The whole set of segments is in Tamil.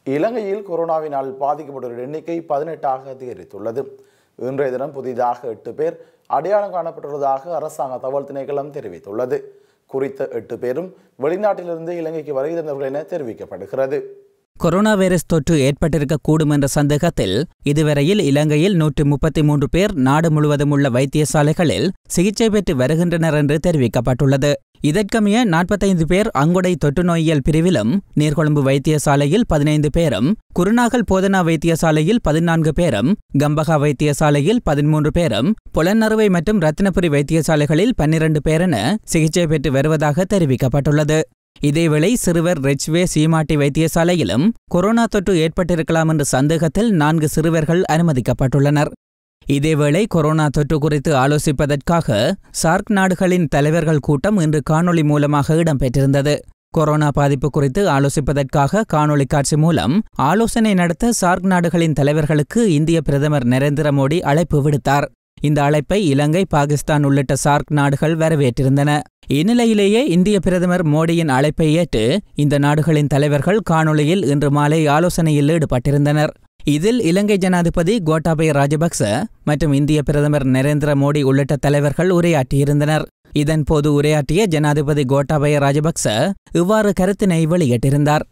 இலங்கையில் கொரோனாவினால் பாதிக்கப்பட்டோர் எண்ணிக்கை பதினெட்டாக அதிகரித்துள்ளது இன்றைய தினம் புதிதாக எட்டு பேர் அடையாளம் காணப்பட்டுள்ளதாக அரசாங்க தகவல் திணைக்களம் தெரிவித்துள்ளது குறித்த எட்டு பேரும் வெளிநாட்டிலிருந்து இலங்கைக்கு வருகை தந்தவர்கள் என தெரிவிக்கப்படுகிறது கொரோனா வைரஸ் தொற்று ஏற்பட்டிருக்கக்கூடும் என்ற சந்தேகத்தில் இதுவரையில் இலங்கையில் நூற்று முப்பத்தி மூன்று பேர் நாடு முழுவதும் உள்ள வைத்தியசாலைகளில் சிகிச்சை பெற்று வருகின்றனர் என்று தெரிவிக்கப்பட்டுள்ளது இதற்கமைய நாற்பத்தைந்து பேர் அங்குடை தொற்று நோயியல் பிரிவிலும் நீர்கொழும்பு வைத்தியசாலையில் பதினைந்து பேரும் குருநாகல் போதனா வைத்தியசாலையில் பதினான்கு பேரும் கம்பகா வைத்தியசாலையில் பதிமூன்று பேரும் புலனறுவை மற்றும் ரத்தினபுரி வைத்தியசாலைகளில் பன்னிரண்டு பேரென சிகிச்சை பெற்று வருவதாக தெரிவிக்கப்பட்டுள்ளது இதேவேளை சிறுவர் ரெச்வே சீமாட்டி வைத்தியசாலையிலும் கொரோனா தொற்று ஏற்பட்டிருக்கலாம் என்ற சந்தேகத்தில் நான்கு சிறுவர்கள் அனுமதிக்கப்பட்டுள்ளனர் இதேவேளை கொரோனா தொற்று குறித்து ஆலோசிப்பதற்காக சார்க் நாடுகளின் தலைவர்கள் கூட்டம் இன்று காணொளி மூலமாக இடம்பெற்றிருந்தது கொரோனா பாதிப்பு குறித்து ஆலோசிப்பதற்காக காணொளி காட்சி மூலம் ஆலோசனை நடத்த சார்க் நாடுகளின் தலைவர்களுக்கு இந்திய பிரதமர் நரேந்திர மோடி அழைப்பு விடுத்தார் இந்த அழைப்பை இலங்கை பாகிஸ்தான் உள்ளிட்ட சார்க் நாடுகள் வரவேற்றிருந்தன இந்நிலையிலேயே இந்திய பிரதமர் மோடியின் அழைப்பை ஏற்று இந்த நாடுகளின் தலைவர்கள் காணொளியில் இன்று மாலை ஆலோசனையில் ஈடுபட்டிருந்தனர் இதில் இலங்கை ஜனாதிபதி கோட்டாபய ராஜபக்ச மற்றும் இந்திய பிரதமர் நரேந்திர மோடி உள்ளிட்ட தலைவர்கள் உரையாற்றியிருந்தனர் இதன்போது உரையாற்றிய ஜனாதிபதி கோட்டாபய ராஜபக்ச இவ்வாறு கருத்தினை வெளியிட்டிருந்தார்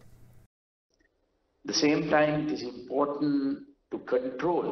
the same time, it is important to control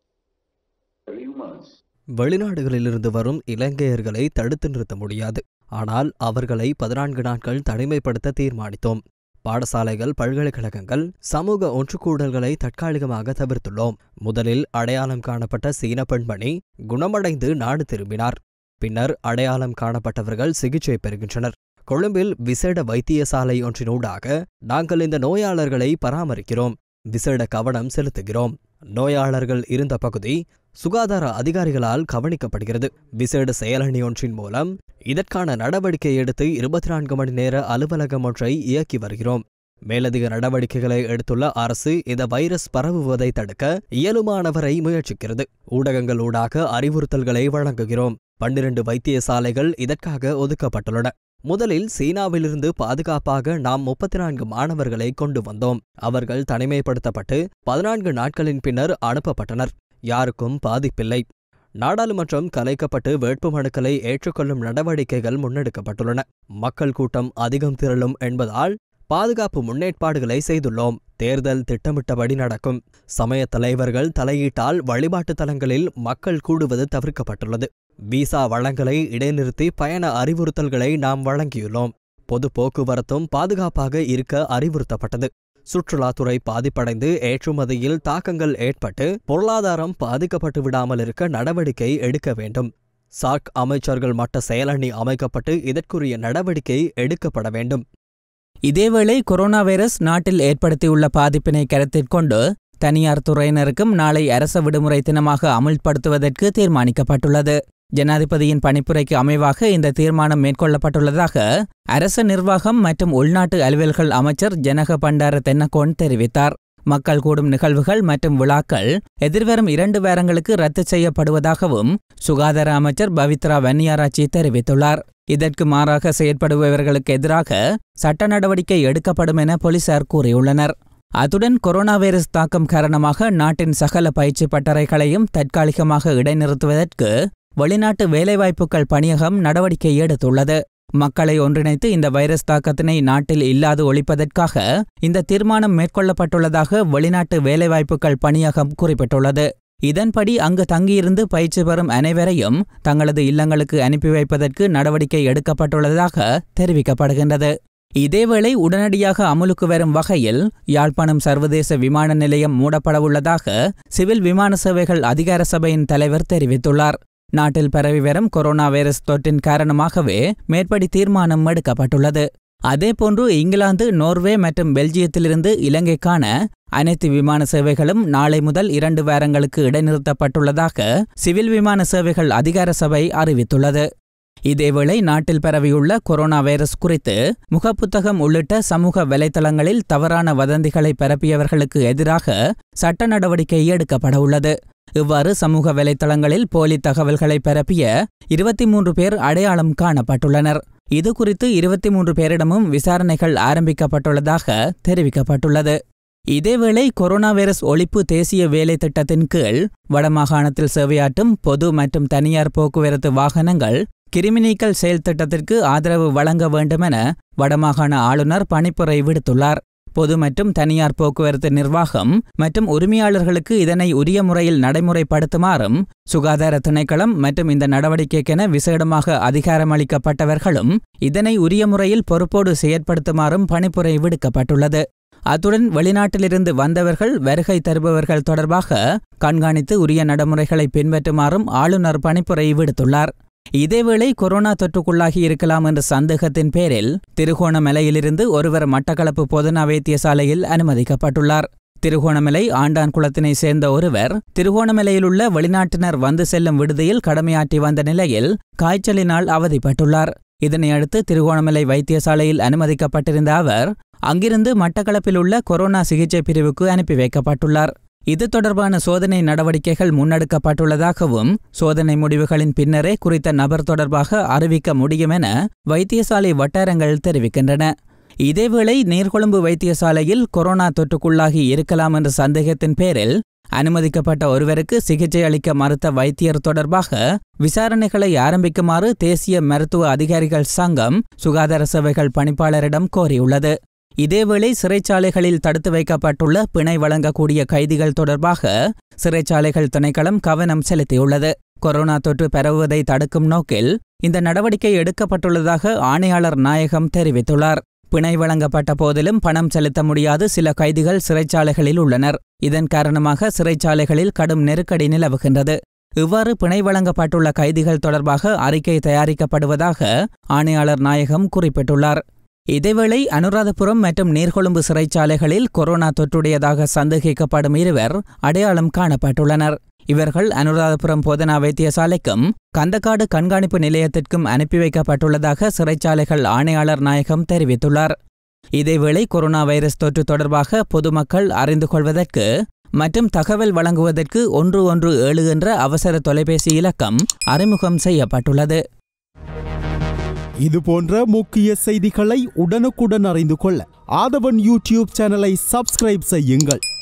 rumors. வெளிநாடுகளிலிருந்து வரும் இலங்கையர்களை தடுத்து நிறுத்த முடியாது ஆனால் அவர்களை பதினான்கு நாட்கள் தனிமைப்படுத்த தீர்மானித்தோம் பாடசாலைகள் பல்கலைக்கழகங்கள் சமூக ஒன்றுகூடல்களை தற்காலிகமாக தவிர்த்துள்ளோம் முதலில் அடையாளம் காணப்பட்ட சீன பெண்மணி குணமடைந்து நாடு திரும்பினார் பின்னர் அடையாளம் காணப்பட்டவர்கள் சிகிச்சை பெறுகின்றனர் கொழும்பில் விசேட வைத்தியசாலை ஒன்றினூடாக நாங்கள் இந்த நோயாளர்களை பராமரிக்கிறோம் விசேட கவனம் செலுத்துகிறோம் நோயாளர்கள் இருந்த பகுதி சுகாதார அதிகாரிகளால் கவனிக்கப்படுகிறது விசேட செயலணி ஒன்றின் மூலம் இதற்கான நடவடிக்கை எடுத்து இருபத்தி நான்கு மணி நேர அலுவலகம் ஒன்றை இயக்கி வருகிறோம் மேலதிக நடவடிக்கைகளை எடுத்துள்ள அரசு இந்த வைரஸ் பரவுவதை தடுக்க இயலுமானவரை முயற்சிக்கிறது ஊடகங்களூடாக அறிவுறுத்தல்களை வழங்குகிறோம் பன்னிரண்டு வைத்தியசாலைகள் இதற்காக ஒதுக்கப்பட்டுள்ளன முதலில் சீனாவிலிருந்து பாதுகாப்பாக நாம் முப்பத்தி நான்கு மாணவர்களை கொண்டு வந்தோம் அவர்கள் தனிமைப்படுத்தப்பட்டு பதினான்கு நாட்களின் பின்னர் அனுப்பப்பட்டனர் யாருக்கும் பாதிப்பில்லை நாடாளுமன்றம் கலைக்கப்பட்டு வேட்புமனுக்களை ஏற்றுக்கொள்ளும் நடவடிக்கைகள் முன்னெடுக்கப்பட்டுள்ளன மக்கள் கூட்டம் அதிகம் திரளும் என்பதால் பாதுகாப்பு முன்னேற்பாடுகளை செய்துள்ளோம் தேர்தல் திட்டமிட்டபடி நடக்கும் சமய தலைவர்கள் தலையீட்டால் வழிபாட்டுத் தலங்களில் மக்கள் கூடுவது தவிர்க்கப்பட்டுள்ளது விசா வழங்கலை இடைநிறுத்தி பயண அறிவுறுத்தல்களை நாம் வழங்கியுள்ளோம் பொது போக்குவரத்தும் பாதுகாப்பாக இருக்க அறிவுறுத்தப்பட்டது சுற்றுலாத்துறை பாதிப்படைந்து ஏற்றுமதியில் தாக்கங்கள் ஏற்பட்டு பொருளாதாரம் பாதிக்கப்பட்டு விடாமல் இருக்க நடவடிக்கை எடுக்க வேண்டும் சார்க் அமைச்சர்கள் மட்ட செயலணி அமைக்கப்பட்டு இதற்குரிய நடவடிக்கை எடுக்கப்பட வேண்டும் இதேவேளை கொரோனா வைரஸ் நாட்டில் ஏற்படுத்தியுள்ள பாதிப்பினை கருத்தில் கொண்டு தனியார் துறையினருக்கும் நாளை அரச விடுமுறை தினமாக அமுல்படுத்துவதற்கு தீர்மானிக்கப்பட்டுள்ளது ஜனாதிபதியின் பணிப்புரைக்கு அமைவாக இந்த தீர்மானம் மேற்கொள்ளப்பட்டுள்ளதாக அரச நிர்வாகம் மற்றும் உள்நாட்டு அலுவல்கள் அமைச்சர் ஜனக பண்டார தென்னகோன் தெரிவித்தார் மக்கள் கூடும் நிகழ்வுகள் மற்றும் விழாக்கள் எதிர்வரும் இரண்டு வாரங்களுக்கு ரத்து செய்யப்படுவதாகவும் சுகாதார அமைச்சர் பவித்ரா வன்னியாராச்சி தெரிவித்துள்ளார் இதற்கு மாறாக செயற்படுபவர்களுக்கு எதிராக சட்ட நடவடிக்கை எடுக்கப்படும் என போலீசார் கூறியுள்ளனர் அத்துடன் கொரோனா வைரஸ் தாக்கம் காரணமாக நாட்டின் சகல பயிற்சி பட்டறைகளையும் தற்காலிகமாக இடைநிறுத்துவதற்கு வெளிநாட்டு வேலைவாய்ப்புகள் பணியகம் நடவடிக்கை எடுத்துள்ளது மக்களை ஒன்றிணைத்து இந்த வைரஸ் தாக்கத்தினை நாட்டில் இல்லாது ஒழிப்பதற்காக இந்த தீர்மானம் மேற்கொள்ளப்பட்டுள்ளதாக வெளிநாட்டு வேலைவாய்ப்புகள் பணியகம் குறிப்பிட்டுள்ளது இதன்படி அங்கு தங்கியிருந்து பயிற்சி பெறும் அனைவரையும் தங்களது இல்லங்களுக்கு அனுப்பி வைப்பதற்கு நடவடிக்கை எடுக்கப்பட்டுள்ளதாக தெரிவிக்கப்படுகின்றது இதேவேளை உடனடியாக அமுலுக்கு வரும் வகையில் யாழ்ப்பாணம் சர்வதேச விமான நிலையம் மூடப்படவுள்ளதாக சிவில் விமான சேவைகள் அதிகார சபையின் தலைவர் தெரிவித்துள்ளார் நாட்டில் பரவி வரும் கொரோனா வைரஸ் தொற்றின் காரணமாகவே மேற்படி தீர்மானம் எடுக்கப்பட்டுள்ளது அதேபோன்று இங்கிலாந்து நோர்வே மற்றும் பெல்ஜியத்திலிருந்து இலங்கைக்கான அனைத்து விமான சேவைகளும் நாளை முதல் இரண்டு வாரங்களுக்கு இடைநிறுத்தப்பட்டுள்ளதாக சிவில் விமான சேவைகள் அதிகார சபை அறிவித்துள்ளது இதேவேளை நாட்டில் பரவியுள்ள கொரோனா வைரஸ் குறித்து முகப்புத்தகம் உள்ளிட்ட சமூக வலைதளங்களில் தவறான வதந்திகளை பரப்பியவர்களுக்கு எதிராக சட்ட நடவடிக்கை எடுக்கப்பட உள்ளது இவ்வாறு சமூக வலைதளங்களில் போலி தகவல்களை பரப்பிய இருபத்தி மூன்று பேர் அடையாளம் காணப்பட்டுள்ளனர் இது குறித்து இருபத்தி மூன்று பேரிடமும் விசாரணைகள் ஆரம்பிக்கப்பட்டுள்ளதாக தெரிவிக்கப்பட்டுள்ளது இதேவேளை கொரோனா வைரஸ் ஒழிப்பு தேசிய வேலை திட்டத்தின் கீழ் வடமாகாணத்தில் சேவையாற்றும் பொது மற்றும் தனியார் போக்குவரத்து வாகனங்கள் கிருமிநீக்கல் செயல் திட்டத்திற்கு ஆதரவு வழங்க வேண்டுமென வடமாகாண ஆளுநர் பணிப்புரை விடுத்துள்ளார் பொது மற்றும் தனியார் போக்குவரத்து நிர்வாகம் மற்றும் உரிமையாளர்களுக்கு இதனை உரிய முறையில் நடைமுறைப்படுத்துமாறும் சுகாதார திணைக்களம் மற்றும் இந்த நடவடிக்கைக்கென விசேடமாக அதிகாரமளிக்கப்பட்டவர்களும் இதனை உரிய முறையில் பொறுப்போடு செயற்படுத்துமாறும் பணிப்புரை விடுக்கப்பட்டுள்ளது அத்துடன் வெளிநாட்டிலிருந்து வந்தவர்கள் வருகை தருபவர்கள் தொடர்பாக கண்காணித்து உரிய நடைமுறைகளை பின்பற்றுமாறும் ஆளுநர் பணிப்புரை விடுத்துள்ளார் இதேவேளை கொரோனா தொற்றுக்குள்ளாகி இருக்கலாம் என்ற சந்தேகத்தின் பேரில் திருகோணமலையிலிருந்து ஒருவர் மட்டக்களப்பு பொதுனா வைத்தியசாலையில் அனுமதிக்கப்பட்டுள்ளார் திருகோணமலை ஆண்டான் குளத்தினை சேர்ந்த ஒருவர் திருகோணமலையிலுள்ள வெளிநாட்டினர் வந்து செல்லும் விடுதியில் கடமையாற்றி வந்த நிலையில் காய்ச்சலினால் அவதிப்பட்டுள்ளார் இதனையடுத்து திருகோணமலை வைத்தியசாலையில் அனுமதிக்கப்பட்டிருந்த அவர் அங்கிருந்து மட்டக்களப்பில் உள்ள கொரோனா சிகிச்சை பிரிவுக்கு அனுப்பி வைக்கப்பட்டுள்ளார் இது தொடர்பான சோதனை நடவடிக்கைகள் முன்னெடுக்கப்பட்டுள்ளதாகவும் சோதனை முடிவுகளின் பின்னரே குறித்த நபர் தொடர்பாக அறிவிக்க முடியும் என வைத்தியசாலை வட்டாரங்கள் தெரிவிக்கின்றன இதேவேளை நீர்கொழும்பு வைத்தியசாலையில் கொரோனா தொற்றுக்குள்ளாகி இருக்கலாம் என்ற சந்தேகத்தின் பேரில் அனுமதிக்கப்பட்ட ஒருவருக்கு சிகிச்சை அளிக்க மறுத்த வைத்தியர் தொடர்பாக விசாரணைகளை ஆரம்பிக்குமாறு தேசிய மருத்துவ அதிகாரிகள் சங்கம் சுகாதார சேவைகள் பணிப்பாளரிடம் கோரியுள்ளது இதேவேளை சிறைச்சாலைகளில் தடுத்து வைக்கப்பட்டுள்ள பிணை வழங்கக்கூடிய கைதிகள் தொடர்பாக சிறைச்சாலைகள் திணைக்களம் கவனம் செலுத்தியுள்ளது கொரோனா தொற்று பரவுவதை தடுக்கும் நோக்கில் இந்த நடவடிக்கை எடுக்கப்பட்டுள்ளதாக ஆணையாளர் நாயகம் தெரிவித்துள்ளார் பிணை வழங்கப்பட்ட போதிலும் பணம் செலுத்த முடியாது சில கைதிகள் சிறைச்சாலைகளில் உள்ளனர் இதன் காரணமாக சிறைச்சாலைகளில் கடும் நெருக்கடி நிலவுகின்றது இவ்வாறு பிணை வழங்கப்பட்டுள்ள கைதிகள் தொடர்பாக அறிக்கை தயாரிக்கப்படுவதாக ஆணையாளர் நாயகம் குறிப்பிட்டுள்ளார் இதேவேளை அனுராதபுரம் மற்றும் நீர்கொழும்பு சிறைச்சாலைகளில் கொரோனா தொற்றுடையதாக சந்தேகிக்கப்படும் இருவர் அடையாளம் காணப்பட்டுள்ளனர் இவர்கள் அனுராதபுரம் போதனா வைத்தியசாலைக்கும் கந்தக்காடு கண்காணிப்பு நிலையத்திற்கும் அனுப்பி வைக்கப்பட்டுள்ளதாக சிறைச்சாலைகள் ஆணையாளர் நாயகம் தெரிவித்துள்ளார் இதேவேளை கொரோனா வைரஸ் தொற்று தொடர்பாக பொதுமக்கள் அறிந்து கொள்வதற்கு மற்றும் தகவல் வழங்குவதற்கு ஒன்று ஒன்று ஏழு என்ற அவசர தொலைபேசி இலக்கம் அறிமுகம் செய்யப்பட்டுள்ளது இது போன்ற முக்கிய செய்திகளை உடனுக்குடன் அறிந்து கொள்ள ஆதவன் யூடியூப் சேனலை சப்ஸ்கிரைப் செய்யுங்கள்